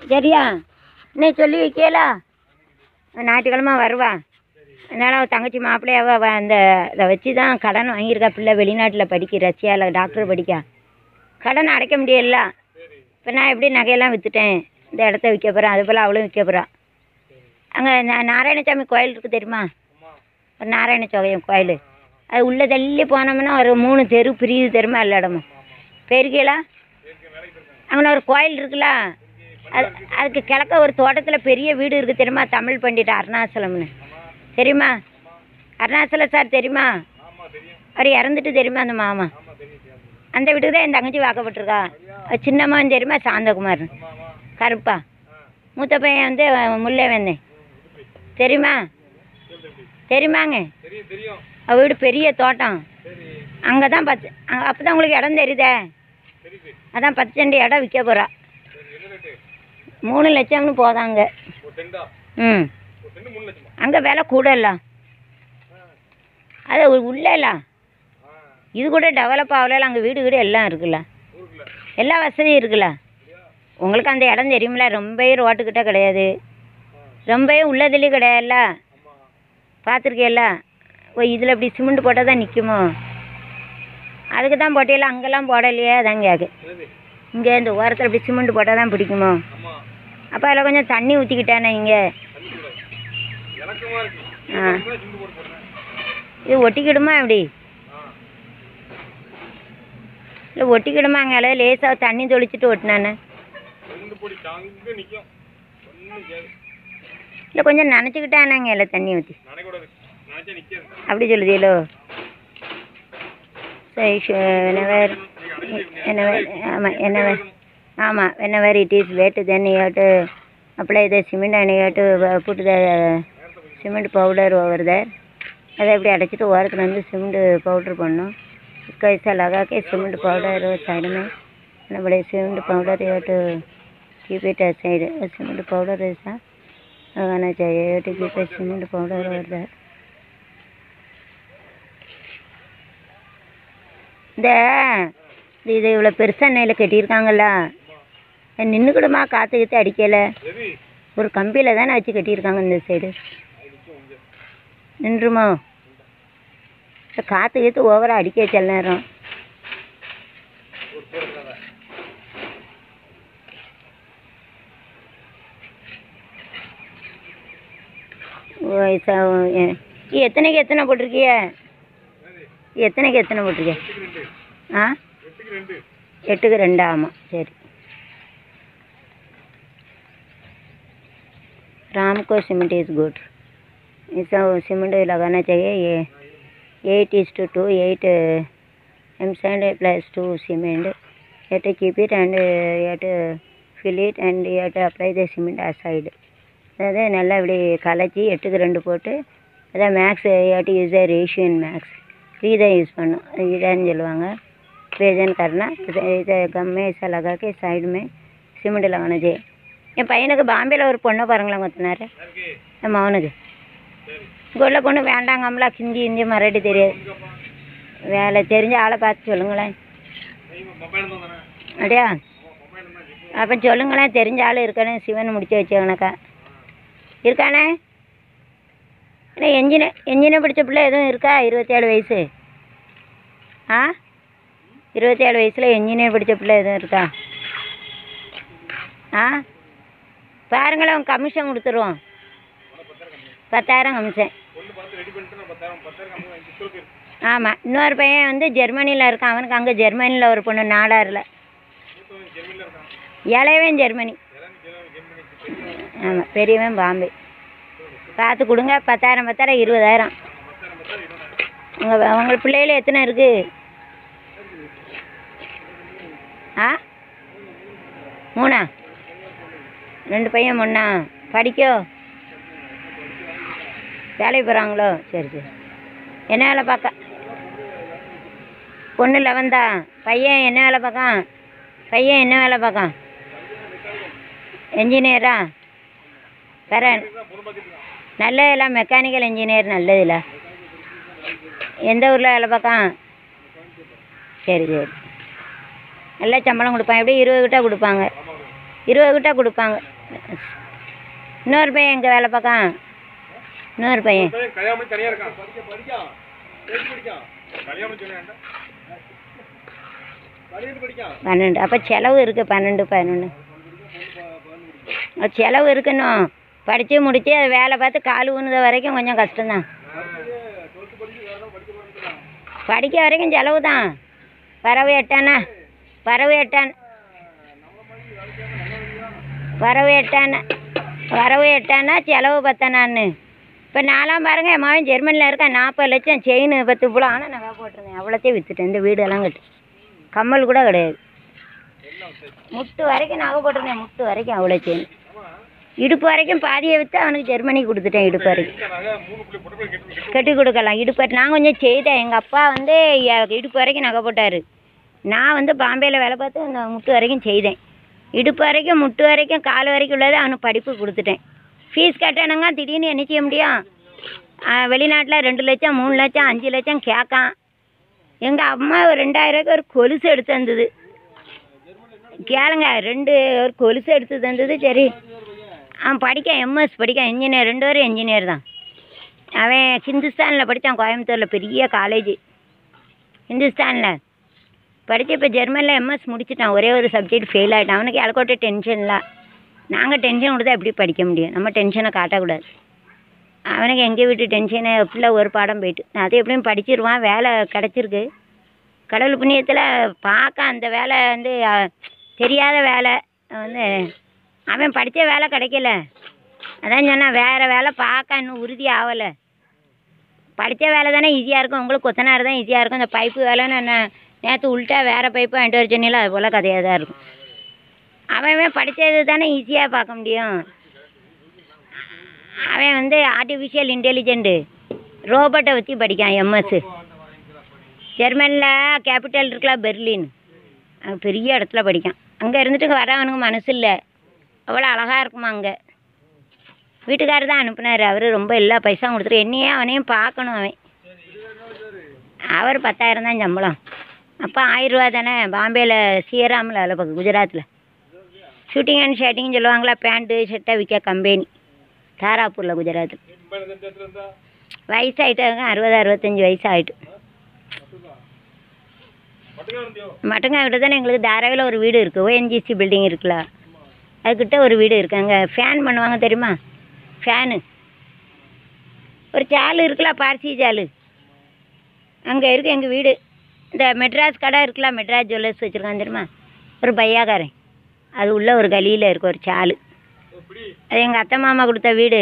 சரியா இன்னைக்கு சொல்லி வைக்கலா ஞாயிற்றுக்கிழமை வருவா அதனால் அவள் தங்கச்சி மாப்பிள்ளையாவ அவ அந்த இதை வச்சு தான் கடன் வாங்கியிருக்கா பிள்ளை வெளிநாட்டில் படிக்க ரஷ்யாவில் டாக்டர் படிக்க கடன் அடைக்க முடியல இப்போ நான் எப்படி நகையெல்லாம் விற்றுட்டேன் இந்த இடத்த விற்க போகிறேன் அது போல் அவளும் விற்க போகிறா அங்கே நா- நாராயணசாமி கோயில் இருக்குது தெரியுமா ஒரு நாராயண சோகையம் கோயில் அது உள்ளே தள்ளி போனோம்னா ஒரு மூணு தெரு பிரியுது தெரியுமா எல்லா இடமும் போயிருக்கீங்களா அங்கே ஒரு கோயில் இருக்குல்ல அது அதுக்கு கிழக்க ஒரு தோட்டத்தில் பெரிய வீடு இருக்குது தெரியுமா தமிழ் பண்டிட் அருணாச்சலம்னு தெரியுமா அருணாச்சலம் சார் தெரியுமா அவர் இறந்துட்டு தெரியுமா அந்த மாமா அந்த வீட்டுக்கு தான் என் தங்கச்சி வாக்கப்பட்டிருக்கா அது சின்னம்மாவும் தெரியுமா சாந்தகுமார் கருப்பா மூத்த பையன் வந்து முல்லை வந்தேன் தெரியுமா தெரியுமாங்க தெரியும் தெரியும் அவ வீடு பெரிய தோட்டம் சரி அங்கே தான் பத்து அப்போ தான் உங்களுக்கு இடம் தெரியுதே தெரியுது அதான் பத்து சென்ட் இடம் விற்க போகிறா சரி என்ன ரேட்டு மூணு லட்சம்னு போதாங்க ஒரு செண்டா ம் ஒரு செண்டு மூணு லட்சமா அங்கே விலை கூட இல்லை அது உ- உள்ள இல்ல ஆ இது கூட டெவலப் ஆகல அங்கே வீடு வீடு எல்லாம் இருக்குல்ல ஊருக்குள்ள எல்லா வசதியும் இருக்குல்ல உங்களுக்கு அந்த இடம் தெரியுமில ரொம்பவே ரோட்டுக்கிட்ட கிடையாது ரொம்பவே உள்ளதுலேயும் கிடையாதுல்ல ஆமா பார்த்துருக்கேல்ல ஓ இதில் இப்படி சிமெண்ட் போட்டால் தான் நிற்குமோ அதுக்கு தான் போட்டியெல்லாம் அங்கெல்லாம் போடலையே அதான் கேக்கு என்னது இங்கே இந்த ஓரத்தில் இப்படி சிமெண்ட் போட்டால் தான் பிடிக்குமோ ஆமா அப்போ அதில் கொஞ்சம் தண்ணி ஊற்றிக்கிட்டானே இங்கே தண்ணி கூடாது இலக்கமா இருக்கு ஆ. இதுக்கு சிண்டு போட்டு போடுறேன் இது ஒட்டிக்கிடுமா எப்படி ஆ இல்லை ஒட்டிக்கிடுமா அங்கே அளவு லேசாக தண்ணி தொளிச்சிட்டு ஒட்டினானே ரெண்டு பொடி தாங்க நிக்கும் ஒன்றும் கேது இல்லை கொஞ்சம் நனைச்சிக்கிட்டானாங்க இல்லை தண்ணி ஊற்றி நினைக்கூடாது நினைச்சா நிக்காது அப்படி சொல்லுதீங்களோ சரி whenever whenever ஆமாம் whenever ஆமாம் whenever it is wet then you have to apply the cement and you have to uh, put the cement powder over there அதை இப்படி அடைச்சிட்டு ஓரத்தில் வந்து சிமெண்ட் பவுட்ரு பண்ணணும் इसको ऐसा लगा के सीमेंट पाउडर साइड में ना बड़े cement powder you have to keep it aside cement powder ऐसा लगाना चाहिए you have to keep a cement powder over there இந்த இது இவ்வளோ பெருசாக நெய்யில் கட்டியிருக்காங்கல்ல நின்றுக்கிடுமா காற்று கீத்து அடிக்கலை எது ஒரு கம்பியில் தானே வச்சு கட்டியிருக்காங்க இந்த சைடு நின்றுமோ இந்த காற்று கீத்து ஓவராக அடிக்க சில நேரம் ஓ ச- எ- எத்தனைக்கு எத்தனை போட்டிருக்கிய எத்தனைக்கு எத்தனை போட்டிருக்கிய ஆ எட்டுக்கு ரெண்டு எட்டுக்கு ரெண்டு ஆமாம் சரி राम को सीमेंट इज गुड ऐसा सीमेंट लगाना चाहिए ये eight is two two eight M sand plus two cement you have to keep it and uh, you have to fill it and you have to apply the cement aside அதாவது நல்லா இப்படி கலச்சி எட்டுக்கு ரெண்டு போட்டு அதான் மேக்ஸ் யூ யூஸ் த ரேஷியன் max three தான் use பண்ணும் இதான்னு சொல்லுவாங்க பேஜன் करना இதை கம்மே ऐसा लगा के साइड में सीमेंट लगाना चाहिए என் பையனுக்கு பாம்பேயில் ஒரு பொண்ணை பாருங்களேன் கொத்தினாரு யாருக்கு என் மகனுக்கு சரி இங்கே உள்ள பொண்ணு வேண்டாங்கம்ல ஹிந்தி ஹிந்தி மராட்டி தெரியாது வேலை தெரிஞ்ச ஆளை பார்த்து சொல்லுங்களேன் நீங்க மொபைல் தான் தானே அப்படியா மொபைல் தான் ஜிப்பு அப்போ சொல்லுங்களேன் தெரிஞ்ச ஆள் இருக்கானே சிவன் முடிச்சு வச்சவனக்கா இருக்கானே இல்லை என்ஜினி என்ஜினை பிடிச்ச பிள்ளை எதுவும் இருக்கா இருபத்தேழு வயசு ஆ இருபத்தேழு வயசில் என்ஜினியர் படித்த பிள்ளை எதுவும் இருக்கா ஆ பாருங்களேன் உங்க கமிஷன் கொடுத்துருவோம் பத்தாயிரம் கமிஷன் பொண்ணு பார்த்து ரெடி பண்ணிட்டு நான் பத்தாயிரம் பத்தாயிரம் கம்மி வாங்கி சொல்லுங்க ஆமாம் இன்னொரு பையன் வந்து ஜெர்மனியில் இருக்கான் அவனுக்கு அங்கே ஜெர்மனியில் ஒரு பொண்ணு நாடாரில் மூத்தவன் ஜெர்மனியில் இருக்கான் இளையவன் ஜெர்மனி எல்லாரும் ஜெர்மனி ஜெர்மனி ஆமாம் பெரியவன் பாம்பே பார்த்து கொடுங்க பத்தாயிரம் பத்தாயிரம் இருபதாயிரம் பத்தாயிரம் பத்தாயிரம் இருபதாயிரம் உங்கள் உங்கள் பிள்ளைகள் எத்தனை இருக்குது ஆ மூணா ரெண்டு பையன் பொண்ணா படிக்கோ வேலைக்கு போகிறாங்களோ சரி சரி என்ன வேலை பார்க்க பொண்ணு லெவன்தா பையன் என்ன வேலை பார்க்கான் பையன் என்ன வேலை பார்க்கான் என்ஜினியரா வேற நல்ல எல்லாம் மெக்கானிக்கல் இன்ஜினியர் நல்லதுல எந்த ஊரில் வேலை பார்க்கான் சரி சரி நல்ல சம்பளம் கொடுப்பாங்க எப்படியும் இருபது கிட்ட கொடுப்பாங்க இருபது கிட்ட கொடுப்பாங்க இன்னொரு பையன் எங்கே வேலை பார்க்கான் இன்னொரு பையன் பையன் கல்யாணம் பண்ணி தனியா இருக்கான் படிக்க படிக்கான் பேசி படிக்கான் கல்யாணம் பண்ணி சொன்னேன் கல்யாணம் படிக்கான் பன்னெண்டு அப்போ செலவு இருக்குது பன்னெண்டு பதினொன்று செலவு இருக்கணும் படித்து முடித்து அது வேலை பார்த்து கால் ஊனுத வரைக்கும் கொஞ்சம் கஷ்டம்தான் படிக்க வரைக்கும் செலவு தான் வரவு எட்டானா வரவு எட்டான் வரவு எட்டானா வரவு எட்டானா செலவு பத்தானான்னு இப்போ நாலாம் பாருங்க என் மகன் ஜெர்மனியில் இருக்கான் நாற்பது லட்சம் செயின் பத்து புலம் ஆனால் நகை போட்டிருந்தேன் அவ்வளோத்தையும் விற்றுட்டேன் இந்த வீடெல்லாம் கட்டு கம்மல் கூட கிடையாது முட்டு வரைக்கும் நகை போட்டிருந்தேன் முட்டு வரைக்கும் அவ்வளோ செயின் இடுப்பு வரைக்கும் பாதியை விற்று அவனுக்கு ஜெர்மனி கொடுத்துட்டேன் இடுப்பு வரைக்கும் இந்த நகை மூணு புள்ளி போட்டு போய் கெட்டு கெட்டு கட்டி கொடுக்கலாம் இடுப்பு நான் கொஞ்சம் செய்தேன் எங்கள் அப்பா வந்து எ- இடுப்பு வரைக்கும் நகை போட்டார் நான் வந்து பாம்பேயில் வேலை பார்த்து அந்த முட்டு வரைக்கும் செய்தேன் இடுப்பு வரைக்கும் முட்டு வரைக்கும் கால் வரைக்கும் உள்ளதை அவனுக்கு படிப்பு கொடுத்துட்டேன் ஃபீஸ் கட்டணுங்க திடீர்னு என்ன செய்ய முடியும் வெளிநாட்டில் ரெண்டு லட்சம் மூணு லட்சம் அஞ்சு லட்சம் கேட்கான் எங்கள் அம்மா ஒரு ரெண்டாயிரம் ஒரு கொலுசு எடுத்து தந்தது கேளுங்க ரெண்டு ஒரு கொலுசு எடுத்து தந்தது சரி அவன் படிக்க எம்எஸ் படிக்க இன்ஜினியர் ரெண்டு பேரும் இன்ஜினியர் தான் அவன் ஹிந்துஸ்தானில் படித்தான் கோயம்புத்தூரில் பெரிய காலேஜ் ஹிந்துஸ்தானில் படித்து இப்போ ஜெர்மனில் எம்எஸ் முடிச்சிட்டான் ஒரே ஒரு சப்ஜெக்ட் ஃபெயில் ஆகிட்டான் அவனுக்கு யாருக்கோட்ட டென்ஷன்ல நாங்கள் டென்ஷன் கொடுத்தா எப்படி படிக்க முடியும் நம்ம டென்ஷனை காட்டக்கூடாது அவனுக்கு எங்கள் வீட்டு டென்ஷனை பிள்ளை ஒரு பாடம் போயிட்டு அது எப்படியும் படிச்சிருவான் வேலை கிடச்சிருக்கு கடவுள் புண்ணியத்தில் பார்க்க அந்த வேலை வந்து அஹ், தெரியாத வேலை வந்து அவன் படித்த வேலை கிடைக்கல அதான் சொன்னேன் வேறு வேலை பார்க்க இன்னும் உறுதி ஆகலை படித்த வேலை தானே ஈஸியாக இருக்கும் உங்களுக்கு கொத்தனார் தான் ஈஸியாக இருக்கும் இந்த பைப்பு வேலைன்னு என்ன நேற்று உள்ட்டா வேறு பைப்பு வாங்கிட்டு வர சொன்னீங்களோ அது போல் கதையாக தான் இருக்கும் அவன் அவன் படித்தது தானே ஈஸியாக பார்க்க முடியும் அவன் வந்து ஆர்டிஃபிஷியல் இன்டெலிஜென்ட்டு ரோபோட்டை வச்சு படிக்கான் எம்எஸ் ஜெர்மனியில் கேபிட்டல் இருக்குல்ல பெர்லின் அங்கே பெரிய இடத்துல படிக்கான் அங்கே இருந்துட்டு இங்க வரவனுக்கு மனசு இல்லை அவ்வளோ அழகாக இருக்குமா அங்கே வீட்டுக்காரர் தான் அனுப்புனார் அவர் ரொம்ப எல்லா பைசாவும் கொடுத்துரு என்னையே அவனையும் பார்க்கணும் அவன் அவர் பத்தாயிரம் தான் சம்பளம் அப்போ ஆயிரரூவா தானே பாம்பேயில் சீராமில் வேலை பார்க்கு குஜராத்தில் ஷூட்டிங் அண்ட் ஷர்ட்டிங் சொல்லுவாங்களா பேண்ட்டு ஷர்ட்டை விற்க கம்பெனி தாராப்பூரில் குஜராத்தில் இப்ப இந்த இடத்துல இருந்தா வயசாகிட்டாங்க அறுபது அறுபத்தஞ்சி வயசு ஆகிட்டு மட்டும் இருந்தியோ மட்டுங்க தானே எங்களுக்கு தாராவியில் ஒரு வீடு இருக்குது ஓஎன்ஜிசி பில்டிங் இருக்குல்ல அதுக்கிட்ட ஒரு வீடு இருக்குது அங்கே ஃபேன் பண்ணுவாங்க தெரியுமா ஃபேனு ஒரு சால் இருக்குல்ல பார்சி சால் அங்கே இருக்குது எங்கள் வீடு இந்த மெட்ராஸ் கடை இருக்குல்ல மெட்ராஸ் ஜுவல்லர்ஸ் வச்சுருக்காங்க தெரியுமா ஒரு பையாக்காரன் அது உள்ள ஒரு கலியில் இருக்கு ஒரு சால் எப்படி அது எங்கள் அத்தை மாமா கொடுத்த வீடு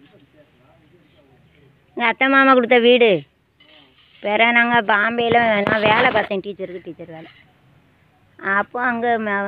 எங்கள் அத்தை மாமா கொடுத்த வீடு வேற நாங்கள் பாம்பேயில் நான் வேலை பார்த்தேன் டீச்சருக்கு டீச்சர் வேலை அப்போ அங்கே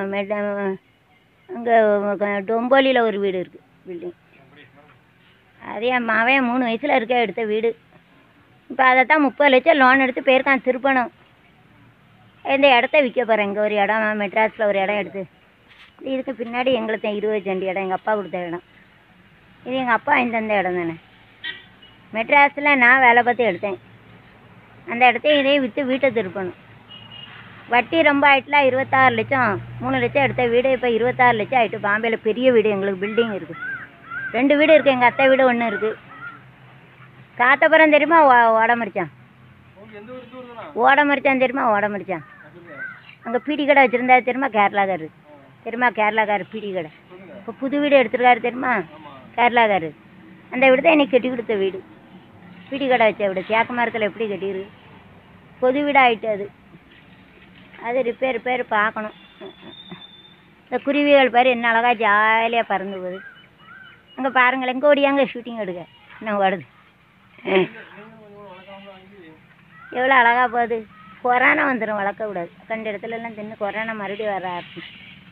அங்கே டொம்போலியில் ஒரு வீடு இருக்குது பில்டிங் அது என் மவன் மூணு வயசில் இருக்க எடுத்த வீடு இப்போ அதை தான் முப்பது லட்சம் லோன் எடுத்து போயிருக்கான் திருப்பணம் இந்த இடத்த விற்க போகிறேன் இங்கே ஒரு இடம் மெட்ராஸில் ஒரு இடம் எடுத்து இதுக்கு பின்னாடி எங்களுக்கு இருபது சென்ட் இடம் எங்கள் அப்பா கொடுத்த இடம் இது எங்கள் அப்பா இந்த இடம் தானே மெட்ராஸில் நான் வேலை பார்த்து எடுத்தேன் அந்த இடத்தையும் இதையும் விற்று வீட்டை திருப்பணும் வட்டி ரொம்ப ஆயிட்டுல இருபத்தாறு லட்சம் மூணு லட்சம் எடுத்த வீடு இப்போ இருபத்தாறு லட்சம் ஆயிட்டு பாம்பேயில் பெரிய வீடு எங்களுக்கு பில்டிங் இருக்குது ரெண்டு வீடு இருக்குது எங்கள் அத்தை வீடு ஒன்று இருக்குது காத்தபுரம் தெரியுமா ஓ ஓடமரிச்சான் உங்களுக்கு எந்த ஊர் ஊர் தானா ஓடமரிச்சான் தெரியுமா ஓடமரிச்சான் அங்கே பீடி கடை வச்சுருந்தா தெரியுமா கேரளாக்காரரு தெரியுமா கேரளாக்காரர் பீடி கடை இப்போ புது வீடு எடுத்திருக்காரு தெரியுமா கேரளாக்காரரு அந்த வீடு தான் எனக்கு கட்டி கொடுத்த வீடு பீடி கடை வச்ச வீடு தேக்க மரத்தில் எப்படி கட்டிரு பொது வீடு ஆயிட்டு அது அது ரிப்பேர் ரிப்பேர் பார்க்கணும் இந்த குருவிகள் பாரு என்ன அழகா ஜாலியாக பறந்து போகுது அங்கே பாருங்களேன் எங்கே ஓடியாங்க ஷூட்டிங் எடுக்க என்ன ஓடுது எவ்வளோ அழகா போகுது கொரோனா வந்துடும் வளர்க்கக்கூடாது கண்ட இடத்துல எல்லாம் தின்னு கொரோனா மறுபடியும் வர ஆரம்பிச்சு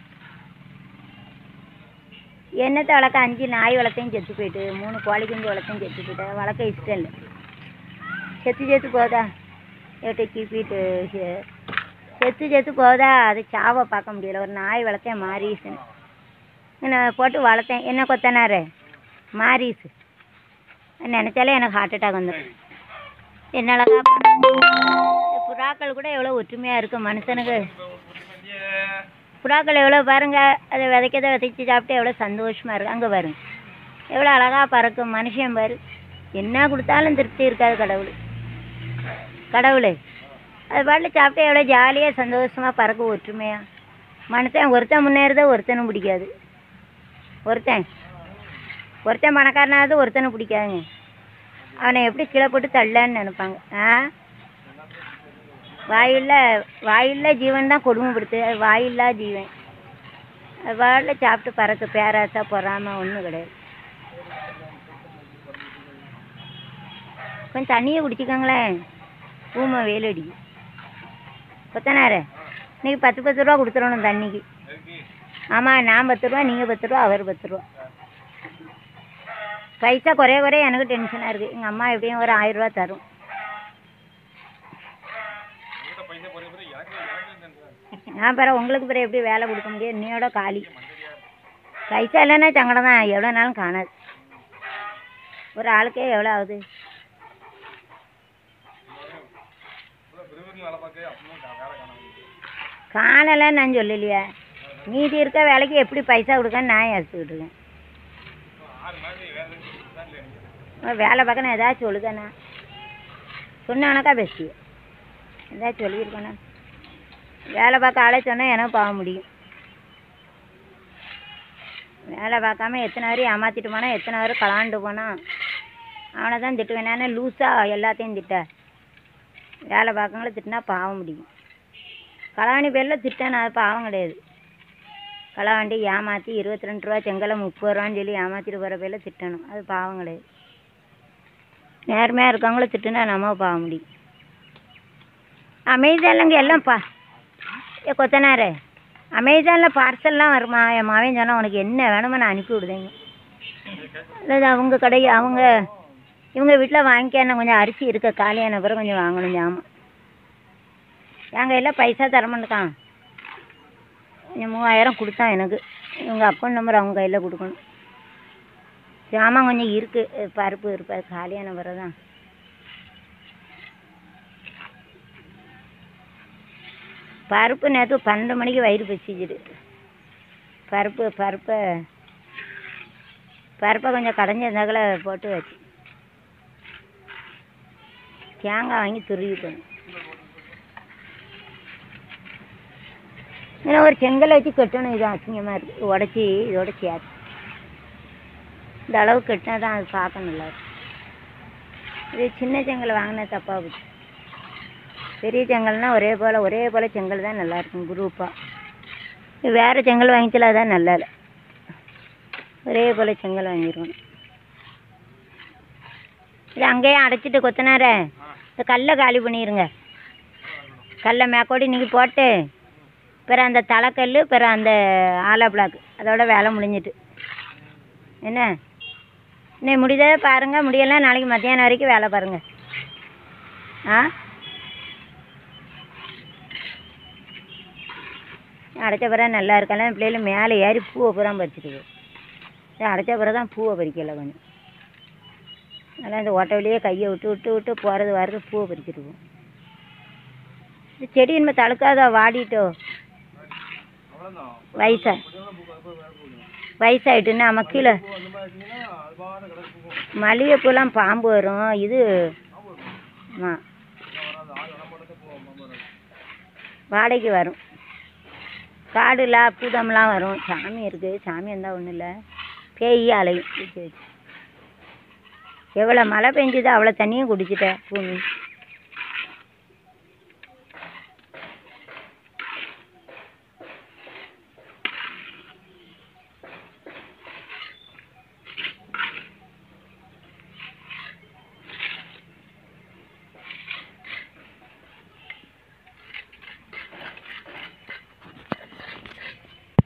என்னத்தை வளர்க்க அஞ்சு நாய் வளர்த்தையும் செத்து போயிட்டு மூணு கோழி குஞ்சு வளர்த்தையும் செத்து போயிட்டு வளர்க்க இஷ்டம் இல்லை செத்து செத்து போதா ஏட்டை கீப்பிட்டு செத்து செத்து போதா அது சாவை பார்க்க முடியல ஒரு நாய் வளர்த்தேன் மாரீஸ்னு நான் போட்டு வளர்த்தேன் என்ன கொத்தனாரு மாரீஸ் நினச்சாலே எனக்கு ஹார்ட் அட்டாக் வந்துடும் என்ன அழகா பண்ண- இந்த புறாக்கள் கூட எவ்வளோ ஒற்றுமையாக இருக்கு மனுஷனுக்கு புறாக்கள் எவ்வளோ பாருங்க அதை விதைக்கதை விதைச்சி சாப்பிட்டு எவ்வளோ சந்தோஷமாக இருக்கு அங்கே பாருங்க எவ்வளோ அழகாக பறக்கும் மனுஷன் பாரு என்ன கொடுத்தாலும் திருப்தி இருக்காது கடவுள் கடவுள் அது பாட்டில் சாப்பிட்டு எவ்வளோ ஜாலியாக சந்தோஷமாக பறக்கும் ஒற்றுமையா மனுஷன் ஒருத்தன் முன்னேறத ஒருத்தனும் பிடிக்காது ஒருத்தன் ஒருத்தன் பணக்காரனாவது ஒருத்தனும் பிடிக்காதுங்க அவனை எப்படி கீழே போட்டு தள்ளன்னு நினைப்பாங்க ஆ வாயுள்ள வாயுள்ள ஜீவன் தான் கொடுமைப்படுத்து அது வாயில்லா ஜீவன் அது பாட்டில் சாப்பிட்டு பறக்கு பேராசா பொறாம ஒன்றும் கிடையாது கொஞ்சம் தண்ணியை குடிச்சிக்கோங்களேன் ஊமை வெயில் அடிக்கும் கொத்தனாரு இன்னைக்கு பத்து பத்து ரூபா கொடுத்துடணும் தண்ணிக்கு ஆமாம் நான் பத்து ரூபா நீங்கள் பத்து ரூபா அவர் பத்து ரூபா பைசா குறைய குறைய எனக்கு டென்ஷனாக இருக்குது எங்கள் அம்மா எப்படியும் ஒரு ஆயிரம் ரூபா தரும் உங்ககிட்ட பைசா குறைய குறைய எனக்கு எனக்கு tension. நான் பிற உங்களுக்கு பிற எப்படி வேலை கொடுக்க முடியும் இன்னையோட காலி பைசா இல்லைன்னா சங்கடம் தான் எவ்வளோ நாளும் காணாது ஒரு ஆளுக்கே எவ்வளோ ஆகுது இவ்வளவு விறுவிறுன்னு வேலை பார்க்க அப்பவும் கா- வேலை காணாம போகுது. காணலைன்னு நான் சொல்லலையே மீதி இருக்க வேலைக்கு எப்படி பைசா கொடுக்கன்னு நான் யோசிச்சுக்கிட்டு இருக்கேன் இன்னும் ஆறு மாதம் வேலை செஞ்சுட்டு தான் இல்லை எனக்கு. உன் வேலை பார்க்கணும் ஏதாச்சும் சொல்லுதானே சொன்னானக்கா பெஸ்ட்டு ஏதாச்சும் சொல்லியிருக்கேண்ணா வேலை பார்க்க ஆளே சொன்னால் எனக்கு போக முடியும் வேலை பார்க்காம எத்தனை பேர் ஏமாற்றிட்டு போனால் எத்தனை பேர் கலாண்டு போனான் அவனை தான் திட்டுவேன் நான் லூஸாக எல்லாத்தையும் திட்ட வேலை பார்க்கவங்கள திட்டினா பாவம் முடியும் கலாணி பேரில் திட்டான அது பாவம் கிடையாது களவாண்டி ஏமாற்றி இருபத்தி ரெண்டு ரூபா செங்கலை முப்பது ரூபான்னு சொல்லி ஏமாற்றிட்டு போகிற பேரில் திட்டணும் அது பாவம் கிடையாது நேர்மையாக இருக்கவங்கள திட்டுனா நம்ம பாவ முடியும் அமேசான்லங்க எல்லாம் பா ஏ கொத்தனாரே அமேசானில் பார்சல்லாம் வருமா என் மாவன் சொன்னால் உனக்கு என்ன வேணுமோ நான் அனுப்பி விடுதேங்க அதாவது அவங்க கடை அவங்க இவங்க வீட்டில் வாங்கிக்க என்ன கொஞ்சம் அரிசி இருக்க காலியான பிறகு கொஞ்சம் வாங்கணும் ஜாமான் என் கையில் பைசா தர மாட்டேக்கான் கொஞ்சம் மூவாயிரம் கொடுத்தான் எனக்கு இவங்க அக்கௌண்ட் நம்பர் அவங்க கையில் கொடுக்கணும் ஜாமான் கொஞ்சம் இருக்குது பருப்பு இருப்பாது காலியான பிறகு தான் பருப்பு நேற்று பன்னெண்டு மணிக்கு வயிறு பசிச்சுது பருப்பு பருப்பை பருப்பை கொஞ்சம் கடைஞ்ச இருந்தாக்கல போட்டு வச்சு தேங்காய் வாங்கி துருவிக்கணும் இன்னும் ஒரு செங்கலை வச்சு கட்டணும் இது அசிங்கமாக இருக்குது உடச்சி இதோட சேர்த்து இந்த அளவு கட்டினா தான் அது பார்க்க நல்லா இருக்கும் இது சின்ன செங்கல் வாங்கினா தப்பாக போச்சு பெரிய செங்கல்னா ஒரே போல் ஒரே போல் செங்கல் தான் நல்லா இருக்கும் குரூப்பாக வேறு செங்கல் வாங்கிச்சல அதான் நல்லா இல்லை ஒரே போல் செங்கல் வாங்கிருக்கணும் இது அங்கேயே அடைச்சிட்டு கொத்தனாரே இந்த கல்லை காலி பண்ணிடுங்க கல்லை மேக்கோடி நீங்கள் போட்டு பிறகு அந்த தலைக்கல் பிறகு அந்த ஆலா பிளாக் அதோட வேலை முடிஞ்சிட்டு என்ன இன்னைக்கு முடிஞ்சதை பாருங்கள் முடியலாம் நாளைக்கு மத்தியானம் வரைக்கும் வேலை பாருங்கள் ஆ அடைச்ச பிறகு நல்லா இருக்கலாம் பிள்ளைகள் மேலே ஏறி பூவை பூரா பறிச்சுட்டு போகும் அடைச்ச பிறகு தான் பூவை பறிக்கல கொஞ்சம் அதனால் இந்த ஓட்ட வழியே கையை விட்டு விட்டு விட்டு போகிறது வர்றது பூவை பறிச்சுட்டு போகும் இந்த செடி இனிமேல் தழுக்காதோ வாடிட்டோ அவ்வளவுதான். வயசா கொஞ்சம் பூ பூ வேலை போகுது. வயசாயிட்டுன்னா நம்ம கீழே பூ அந்த மாதிரி வச்சீங்கன்னா அது பாட்டு கிடக்கும். மல்லிகைப்பூலாம் பாம்பு வரும் இது ஆமாம் இன்னும் வராது. ஆள் வேணா போட்டது பூ ரொம்ப வராது. வாடகைக்கு வரும் காடுலாம் பூதம்லாம் வரும் சாமி இருக்குது சாமி இருந்தால் ஒன்றும் இல்லை பேய் அலையும் வச்சு வச்சு எவ்வளோ மழை பெஞ்சுதோ அவ்வளோ தண்ணியும் குடிச்சிட்டேன் பூமி